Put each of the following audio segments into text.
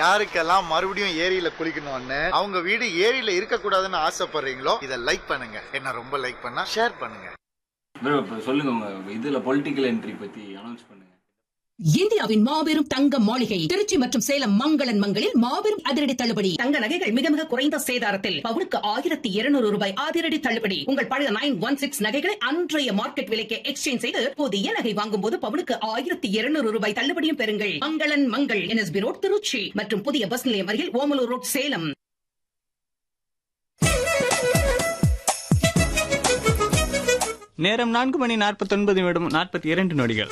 யாருக்கெல்லாம் மறுபடியும் ஏரியில குளிக்கணும்னு அவங்க வீடு ஏரியில இருக்க கூடாதுன்னு ஆசைப்படுறீங்களோ இதை லைக் பண்ணுங்க என்ன ரொம்ப லைக் பண்ணா ஷேர் பண்ணுங்க ப்ரோ இப்போ சொல்லுங்க உங்க இதுல பொலிட்டிக்கல் என்ட்ரி பத்தி அனௌன்ஸ் பண்ணுங்க இந்தியாவின் மாபெரும் தங்க மாளிகை திருச்சி மற்றும் சேலம் மங்களன் மங்களில் மாபெரும் அதிரடி தள்ளுபடி தங்க நகைகள் மிக மிக குறைந்த சேதாரத்தில் பவுனுக்கு ஆயிரத்தி இருநூறு ரூபாய் அதிரடி தள்ளுபடி உங்கள் பழைய நைன் ஒன் சிக்ஸ் நகைகளை அன்றைய மார்க்கெட் விலைக்கு எக்ஸ்சேஞ்ச் செய்து புதிய நகை வாங்கும் போது பவுனுக்கு ஆயிரத்தி இருநூறு ரூபாய் தள்ளுபடியும் பெறுங்கள் மங்களன் மங்கள் என்எஸ்பி ரோட் திருச்சி மற்றும் புதிய பஸ் நிலையம் அருகில் ஓமலூர் ரோட் சேலம் நேரம் நான்கு மணி நாற்பத்தொன்பது நிமிடம் நாற்பத்தி இரண்டு நொடிகள்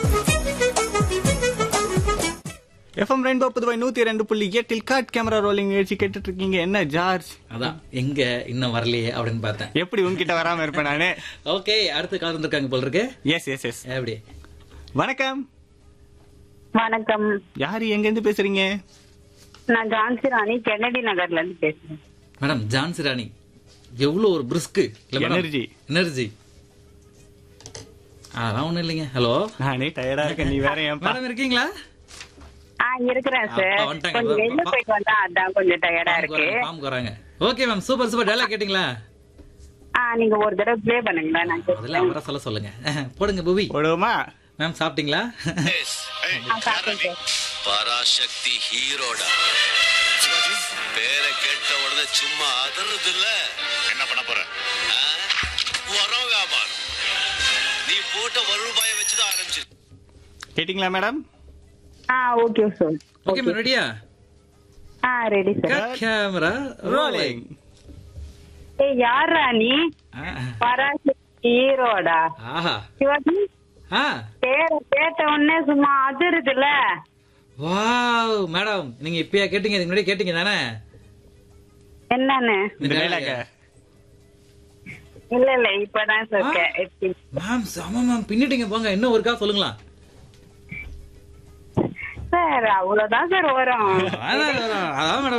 எஃப்எம் ரெயின்போ புதுவை நூத்தி இரண்டு புள்ளி எட்டில் காட் கேமரா ரோலிங் நிகழ்ச்சி கேட்டுட்டு இருக்கீங்க என்ன ஜார்ஜ் அதான் எங்க இன்னும் வரலையே அப்படின்னு பார்த்தேன் எப்படி உன்கிட்ட வராம இருப்பேன் நானு ஓகே அடுத்து கால் வந்திருக்காங்க போல இருக்கு எஸ் எஸ் எஸ் எப்படி வணக்கம் வணக்கம் யாரு எங்க இருந்து பேசுறீங்க நான் ஜான்சி ராணி கென்னடி நகர்ல இருந்து பேசுறேன் மேடம் ஜான்சி ராணி எவ்வளவு ஒரு பிரிஸ்கு Energy. எனர்ஜி அதெல்லாம் ஒண்ணும் இல்லைங்க ஹலோ நானே டயர்டா இருக்கேன் நீ வேற ஏன் மேடம் இருக்கீங்களா ஆ இருக்கிறேன் ஆ, சார் வந்துட்டாங்க. கொஞ்சம் வெளில பா- போயிட்டு வந்தா அதான் கொஞ்சம் டயர்டா இருக்கு ஃபார்ம் வராங்க okay ma'am super super dialogue கேட்டிங்களா ஆ நீங்க ஒரு தடவை ப்ளே பண்ணுங்களேன் நான் அதெல்லாம் கேட்கிறேன். அவரை சொல்ல சொல்லுங்க போடுங்க புவி போடுவோமா மேம் சாப்பிட்டீங்களா ஆ, சாப்பிட்டேன் சார். பராசக்தி ஹீரோடா சிவாஜி பேரை கேட்ட உடனே சும்மா அதறது இல்ல என்ன பண்ண போற உரம் வியாபாரம் நீ போட்ட ஒரு ரூபாயை வச்சுதான் ஆரம்பிச்சு கேட்டிங்களா மேடம் ஆ ஓகே சார் ஓகே மேம் ரெடியா ஆ ரெடி சார் கேமரா ரோலிங் ஏய் யாரா நீ பராசக்தி ஹீரோடா ஆஹா சிவாஜி ஆ பேரை கேட்ட உடனே சும்மா அதிருதுல வாவ் மேடம் நீங்க இப்பயா கேட்டீங்க இதுக்கு முன்னாடி கேட்டீங்க தானே என்னன்னு இந்த டைலாக இல்ல இல்ல இப்பதான் சார் கே- மேம் செம மேம் பின்னிட்டீங்க போங்க இன்னும் ஒருக்கா சொல்லுங்களா சார் அவ்வளவுதான் சார் வரும் அதான் அதான் மேடம்